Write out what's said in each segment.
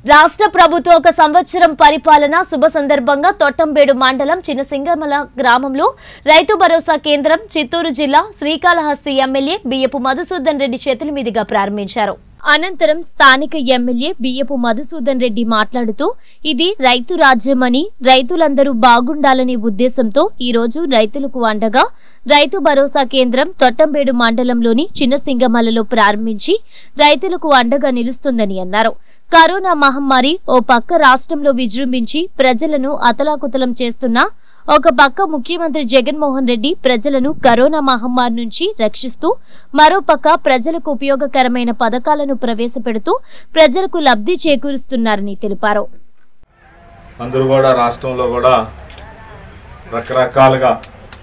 రాష్ట్ర ప్రభుత్వం ఒక సంవత్సరం పరిపాలన శుభ సందర్భంగా తొట్టంబేడు మండలం చిన్నసింగమల గ్రామంలో రైతు భరోసా కేంద్రం చిత్తూరు జిల్లా శ్రీకాళహస్తి ఎమ్మెల్యే బియ్యపు మధుసూదన్ రెడ్డి చేతుల మీదుగా ప్రారంభించారు అనంతరం స్థానిక ఎమ్మెల్యే బియ్యపు మధుసూదన్ రెడ్డి మాట్లాడుతూ ఇది రైతు రాజ్యమని రైతులందరూ బాగుండాలనే ఉద్దేశంతో ఈ రోజు రైతులకు అండగా రైతు భరోసా కేంద్రం తొట్టంబేడు మండలంలోని చిన్నసింగమలలో ప్రారంభించి రైతులకు అండగా నిలుస్తుందని అన్నారు కరోనా మహమ్మారి ఓ పక్క రాష్ట్రంలో విజృంభించి ప్రజలను అతలాకుతలం చేస్తున్న ఒక పక్క ముఖ్యమంత్రి జగన్మోహన్ రెడ్డి ప్రజలను కరోనా మహమ్మారి నుంచి రక్షిస్తూ మరోపక్క ప్రజలకు ఉపయోగకరమైన పథకాలను ప్రవేశపెడుతూ ప్రజలకు లబ్ధి చేకూరుస్తున్నారని తెలిపారు అందరూ కూడా రాష్ట్రంలో కూడా రకరకాలుగా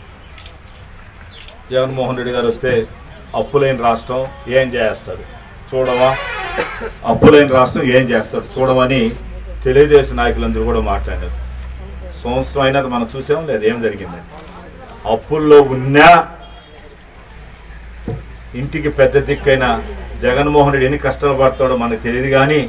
జగన్మోహన్ రెడ్డి గారు వస్తే అప్పులేని రాష్ట్రం ఏం చేస్తాడు చూడవా అప్పులేని రాష్ట్రం ఏం చేస్తాడు చూడమని తెలుగుదేశం నాయకులందరూ కూడా మాట్లాడారు సంవత్సరం అయినా మనం చూసాం లేదు ఏం జరిగిందని అప్పుల్లో ఉన్నా ఇంటికి పెద్ద దిక్కైన జగన్మోహన్ రెడ్డి ఎన్ని కష్టాలు పడతాడో మనకు తెలియదు కానీ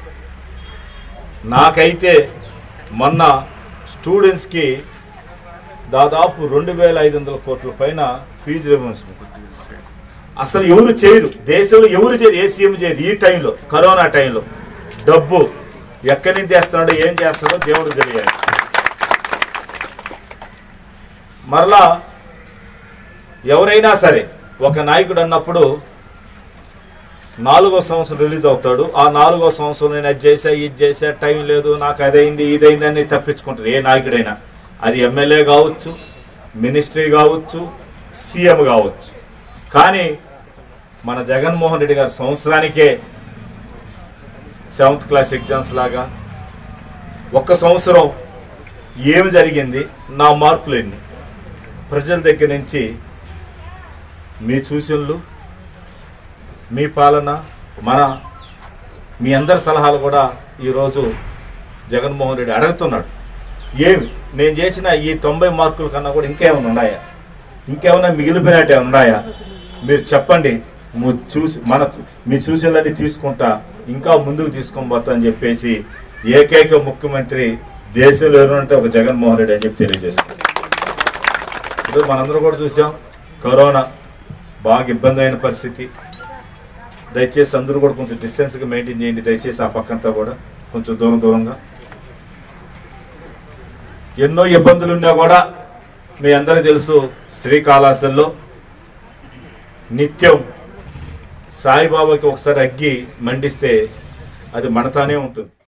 నాకైతే మొన్న స్టూడెంట్స్కి దాదాపు రెండు వేల ఐదు వందల కోట్ల పైన ఫీజు రిమర్స్మెంట్ అసలు ఎవరు చేయరు దేశంలో ఎవరు చేయరు ఏ సీఎం చేయరు ఈ టైంలో కరోనా టైంలో డబ్బు ఎక్కడి నుంచి తెస్తున్నాడో ఏం చేస్తాడో దేవుడు తెలియాలి మరలా ఎవరైనా సరే ఒక నాయకుడు అన్నప్పుడు నాలుగో సంవత్సరం రిలీజ్ అవుతాడు ఆ నాలుగో సంవత్సరం నేను అది చేసా ఇది చేసా టైం లేదు నాకు అదైంది ఇదైంది అని తప్పించుకుంటారు ఏ నాయకుడైనా అది ఎమ్మెల్యే కావచ్చు మినిస్ట్రీ కావచ్చు సీఎం కావచ్చు కానీ మన జగన్మోహన్ రెడ్డి గారు సంవత్సరానికే సెవెంత్ క్లాస్ ఎగ్జామ్స్ లాగా ఒక్క సంవత్సరం ఏమి జరిగింది నా మార్కులు ఎన్ని ప్రజల దగ్గర నుంచి మీ సూచనలు మీ పాలన మన మీ అందరి సలహాలు కూడా ఈరోజు జగన్మోహన్ రెడ్డి అడుగుతున్నాడు ఏమి నేను చేసిన ఈ తొంభై మార్కుల కన్నా కూడా ఇంకేమైనా ఉన్నాయా ఇంకేమైనా మిగిలిపోయినట్టు ఏమైనా ఉన్నాయా మీరు చెప్పండి ము- చూసి మన మీ సూచనలన్నీ తీసుకుంటా ఇంకా ముందుకు తీసుకొని పోతా అని చెప్పేసి ఏకైక ముఖ్యమంత్రి దేశంలో ఎవరంటే ఒక జగన్మోహన్ రెడ్డి అని చెప్పి తెలియజేస్తున్నారు ఇప్పుడు మనందరం కూడా చూసాం కరోనా బాగా ఇబ్బంది అయిన పరిస్థితి దయచేసి అందరూ కూడా కొంచెం డిస్టెన్స్గా మెయింటైన్ చేయండి దయచేసి ఆ పక్కంతా కూడా కొంచెం దూరం దూరంగా ఎన్నో ఇబ్బందులు ఉన్నా కూడా మీ అందరికీ తెలుసు శ్రీకాళహస్తిలో నిత్యం సాయిబాబాకి ఒకసారి అగ్గి మండిస్తే అది మనతానే ఉంటుంది